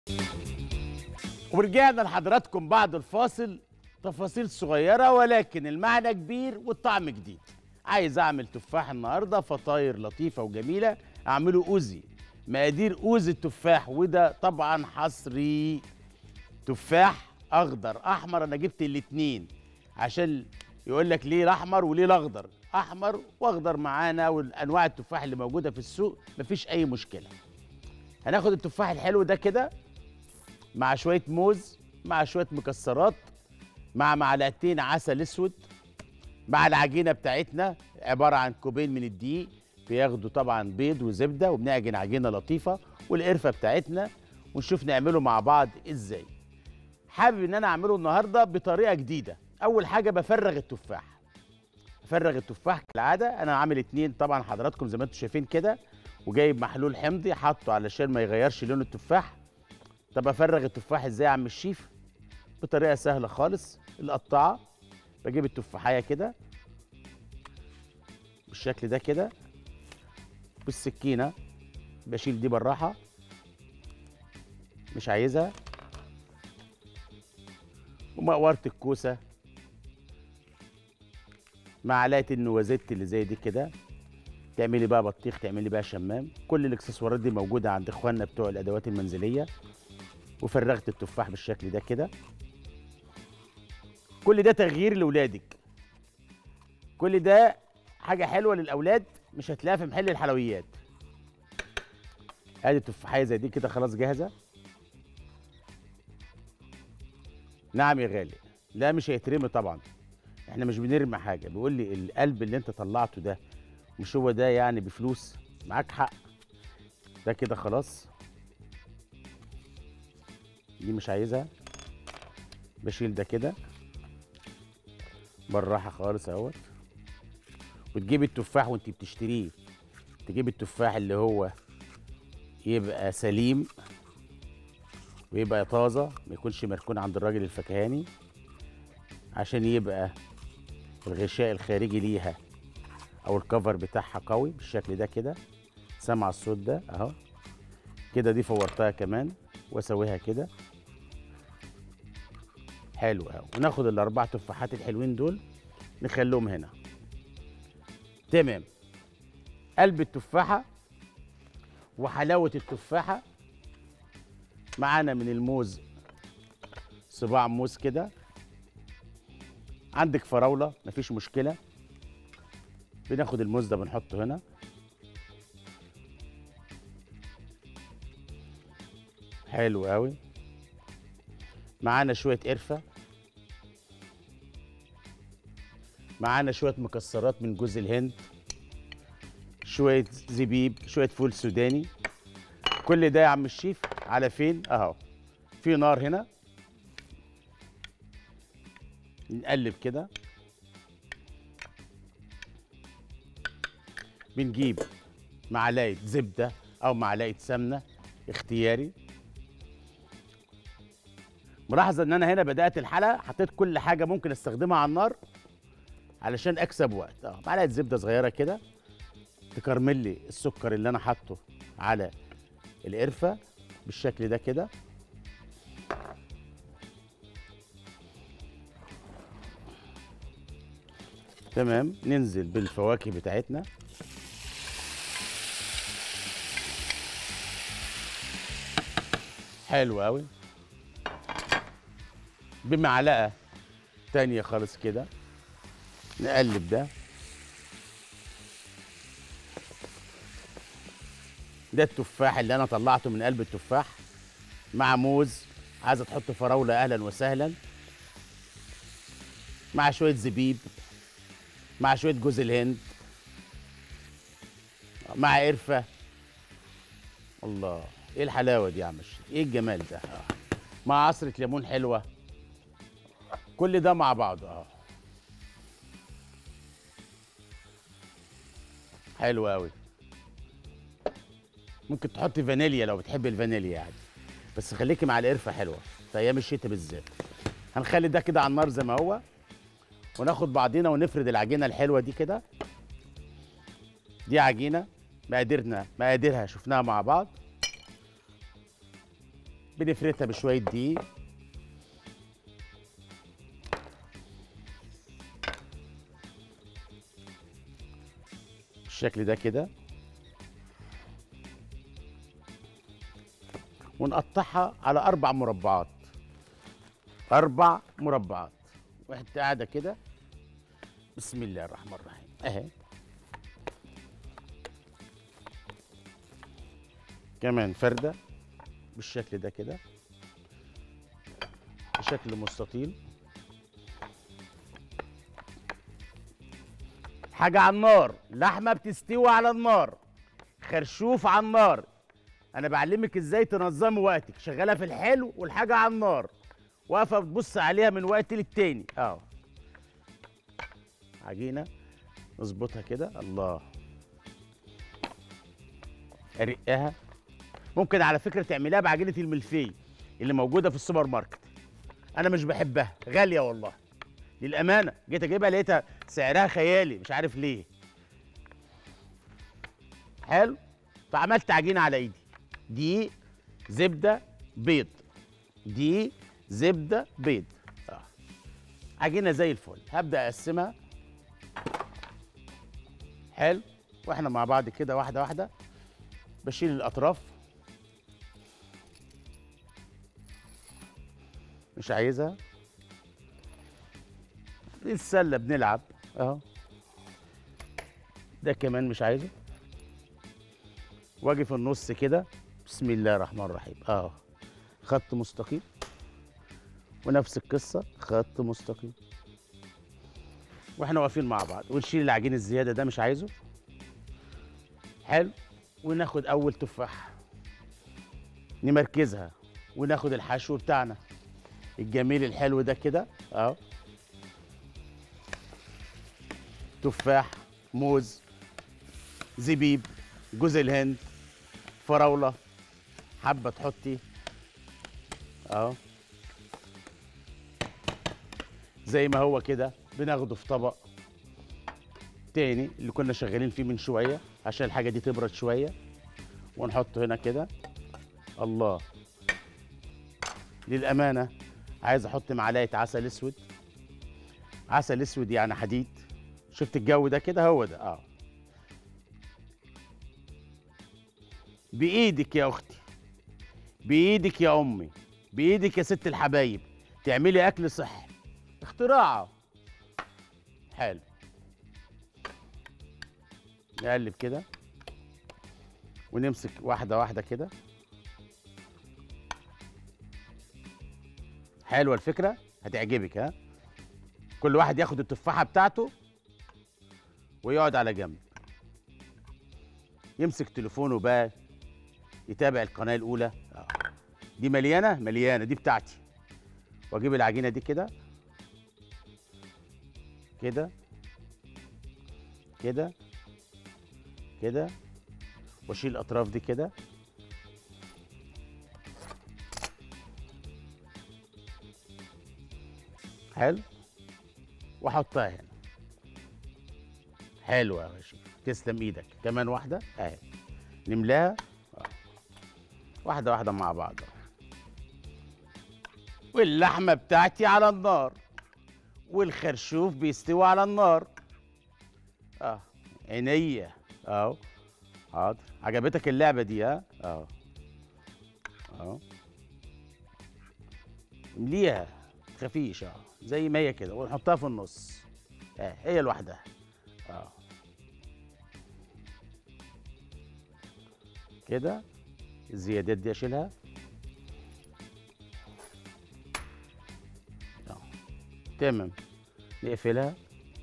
ورجعنا لحضراتكم بعد الفاصل تفاصيل صغيرة ولكن المعنى كبير والطعم جديد عايز أعمل تفاح النهاردة فطاير لطيفة وجميلة أعمله أوزي مقادير أوزي التفاح وده طبعا حصري تفاح أخضر أحمر أنا جبت الاتنين عشان يقول لك ليه الأحمر وليه الأخضر أحمر وأخضر معانا والأنواع التفاح اللي موجودة في السوق مفيش أي مشكلة هناخد التفاح الحلو ده كده مع شويه موز مع شويه مكسرات مع معلقتين عسل اسود مع العجينه بتاعتنا عباره عن كوبين من الدقيق بياخدوا طبعا بيض وزبده وبنعجن عجينه لطيفه والقرفه بتاعتنا ونشوف نعمله مع بعض ازاي حابب ان انا اعمله النهارده بطريقه جديده اول حاجه بفرغ التفاح افرغ التفاح كالعاده انا عامل اتنين طبعا حضراتكم زي ما انتم شايفين كده وجايب محلول حمضي حاطه علشان ما يغيرش لون التفاح طب افرغ التفاح ازاي يا عم الشيف بطريقه سهله خالص القطعه بجيب التفاحيه كده بالشكل ده كده بالسكينه بشيل دي بالراحه مش عايزها ومقورة الكوسه معلقه النوازيت اللي زي دي كده تعملي بقى بطيخ تعملي بقى شمام كل الاكسسوارات دي موجوده عند اخواننا بتوع الادوات المنزليه وفرغت التفاح بالشكل ده كده كل ده تغيير لاولادك كل ده حاجه حلوه للاولاد مش هتلاقيها في محل الحلويات ادي تفاحيه زي دي كده خلاص جاهزه نعم يا غالي لا مش هيترمي طبعا احنا مش بنرمي حاجه بيقول لي القلب اللي انت طلعته ده مش هو ده يعني بفلوس معاك حق ده كده خلاص دي مش عايزها بشيل ده كده بالراحه خالص اهوت وتجيب التفاح وانت بتشتريه تجيب التفاح اللي هو يبقى سليم ويبقى طازه ما يكونش مركون عند الراجل الفكهاني عشان يبقى الغشاء الخارجي ليها او الكفر بتاعها قوي بالشكل ده كده سمع الصوت ده اهو كده دي فورتها كمان واسويها كده حلو قوي وناخد الاربع تفاحات الحلوين دول نخليهم هنا تمام قلب التفاحه وحلاوه التفاحه معانا من الموز صباع موز كده عندك فراوله مفيش مشكله بناخد الموز ده بنحطه هنا حلو قوي معانا شويه قرفه معانا شويه مكسرات من جوز الهند شويه زبيب شويه فول سوداني كل ده يا عم الشيف على فين اهو في نار هنا نقلب كده بنجيب معلقه زبده او معلقه سمنه اختياري ملاحظه ان انا هنا بدات الحلقه حطيت كل حاجه ممكن استخدمها على النار علشان اكسب وقت اه معلقه زبده صغيره كده تكرمل لي السكر اللي انا حاطه على القرفه بالشكل ده كده تمام ننزل بالفواكه بتاعتنا حلو قوي بمعلقه تانية خالص كده نقلب ده ده التفاح اللي انا طلعته من قلب التفاح مع موز عايزه تحط فراوله اهلا وسهلا مع شويه زبيب مع شويه جوز الهند مع قرفه الله ايه الحلاوه دي يا عم الشيخ ايه الجمال ده آه. مع عصره ليمون حلوه كل ده مع بعضه اه حلو قوي ممكن تحطي فانيليا لو بتحبي الفانيليا يعني بس خليكي مع القرفه حلوه في ايام الشتاء بالذات هنخلي ده كده على النار زي ما هو وناخد بعضينا ونفرد العجينه الحلوه دي كده دي عجينه مقاديرنا مقاديرها شفناها مع بعض بنفردها بشويه دقيق بالشكل ده كده ونقطعها على اربع مربعات اربع مربعات واحد قاعده كده بسم الله الرحمن الرحيم اهي كمان فرده بالشكل ده كده بشكل مستطيل حاجة على النار لحمة بتستوي على النار خرشوف على النار أنا بعلمك إزاي تنظمي وقتك شغالة في الحلو والحاجة على النار واقفة بتبص عليها من وقت للتاني أهو عجينة نظبطها كده الله أرقها ممكن على فكرة تعمليها بعجينة الملفي اللي موجودة في السوبر ماركت أنا مش بحبها غالية والله للأمانة جيت أجيبها لقيتها سعرها خيالي مش عارف ليه حلو فعملت عجينة على إيدي دقيق زبدة بيض دقيق زبدة بيض آه. عجينة زي الفل هبدأ أقسمها حلو واحنا مع بعض كده واحدة واحدة بشيل الأطراف مش عايزها دي السله بنلعب اهو ده كمان مش عايزه واجي في النص كده بسم الله الرحمن الرحيم اه خط مستقيم ونفس القصه خط مستقيم واحنا واقفين مع بعض ونشيل العجين الزياده ده مش عايزه حلو وناخد اول تفاحه نمركزها وناخد الحشو بتاعنا الجميل الحلو ده كده اهو تفاح موز زبيب جوز الهند فراوله حبه تحطي اهو زي ما هو كده بناخده في طبق تاني اللي كنا شغالين فيه من شويه عشان الحاجه دي تبرد شويه ونحطه هنا كده الله للامانه عايز احط معلقه عسل اسود عسل اسود يعني حديد شفت الجو ده كده هو ده اه بايدك يا اختي بايدك يا امي بايدك يا ست الحبايب تعملي اكل صحي اختراع حلو نقلب كده ونمسك واحده واحده كده حلوه الفكره هتعجبك ها كل واحد ياخد التفاحه بتاعته ويقعد على جنب يمسك تليفونه بقى يتابع القناه الاولى آه. دي مليانه مليانه دي بتاعتي واجيب العجينه دي كده كده كده كده واشيل الاطراف دي كده حلو واحطها هنا حلوه يا شيخ تسلم ايدك كمان واحده اهي نملاها آه. واحده واحده مع بعض واللحمه بتاعتي على النار والخرشوف بيستوي على النار اه عينيا اهو حاضر عجبتك اللعبه دي ها اه اهو امليها تخافيش اه زي ما هي كده ونحطها في النص اه هي لوحدها اه كده الزيادات دي اشيلها آه. تمام نقفلها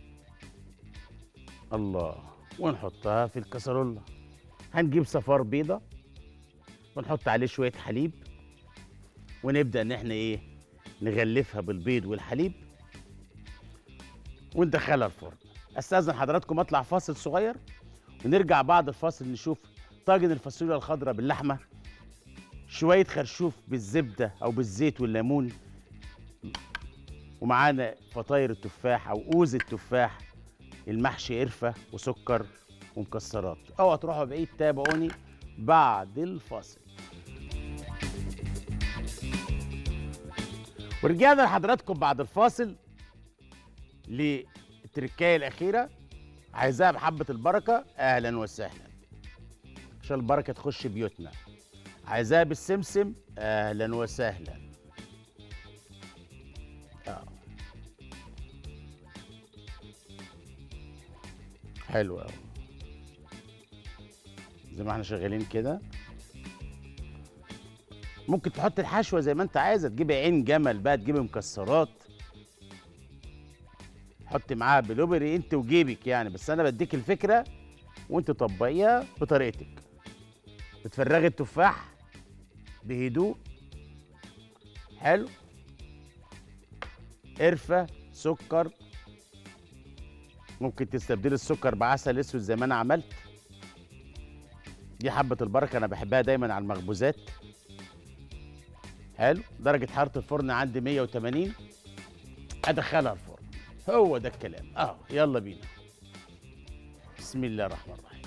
الله ونحطها في الكسرولة هنجيب صفار بيضة ونحط عليه شوية حليب ونبدأ ان احنا ايه نغلفها بالبيض والحليب وندخلها الفرن استاذن حضراتكم اطلع فاصل صغير ونرجع بعد الفاصل نشوف طاجن الفاصوليا الخضراء باللحمه شويه خرشوف بالزبده او بالزيت والليمون ومعانا فطاير التفاح او اوز التفاح المحشي قرفه وسكر ومكسرات اوعوا تروحوا بعيد تابعوني بعد الفاصل ورجعنا لحضراتكم بعد الفاصل للتركايه الاخيره عايزاها بحبه البركه اهلا وسهلا عشان البركه تخش بيوتنا عايزاها بالسمسم اهلا وسهلا آه. حلو قوي زي ما احنا شغالين كده ممكن تحط الحشوه زي ما انت عايزه تجيبي عين جمل بقى تجيبي مكسرات حطي معاها بلوبري انت وجيبك يعني بس انا بديك الفكره وانت طبقيها بطريقتك بتفرغي التفاح بهدوء حلو قرفه سكر ممكن تستبدلي السكر بعسل اسود زي ما انا عملت دي حبه البركه انا بحبها دايما على المخبوزات حلو درجه حراره الفرن عندي 180 ادخلها الفرن هو ده الكلام اه يلا بينا بسم الله الرحمن الرحيم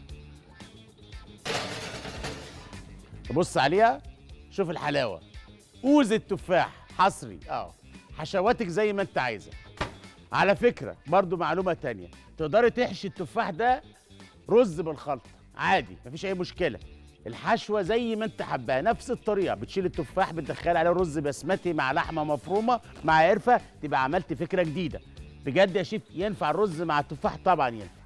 تبص عليها شوف الحلاوه اوز التفاح حصري اه حشواتك زي ما انت عايزه على فكره برضو معلومه تانية تقدري تحشي التفاح ده رز بالخلطه عادي مفيش اي مشكله الحشوه زي ما انت حباها نفس الطريقه بتشيل التفاح بتدخل عليه رز بسمتي مع لحمه مفرومه مع قرفه تبقى عملت فكره جديده بجد يا شيف ينفع الرز مع التفاح طبعا ينفع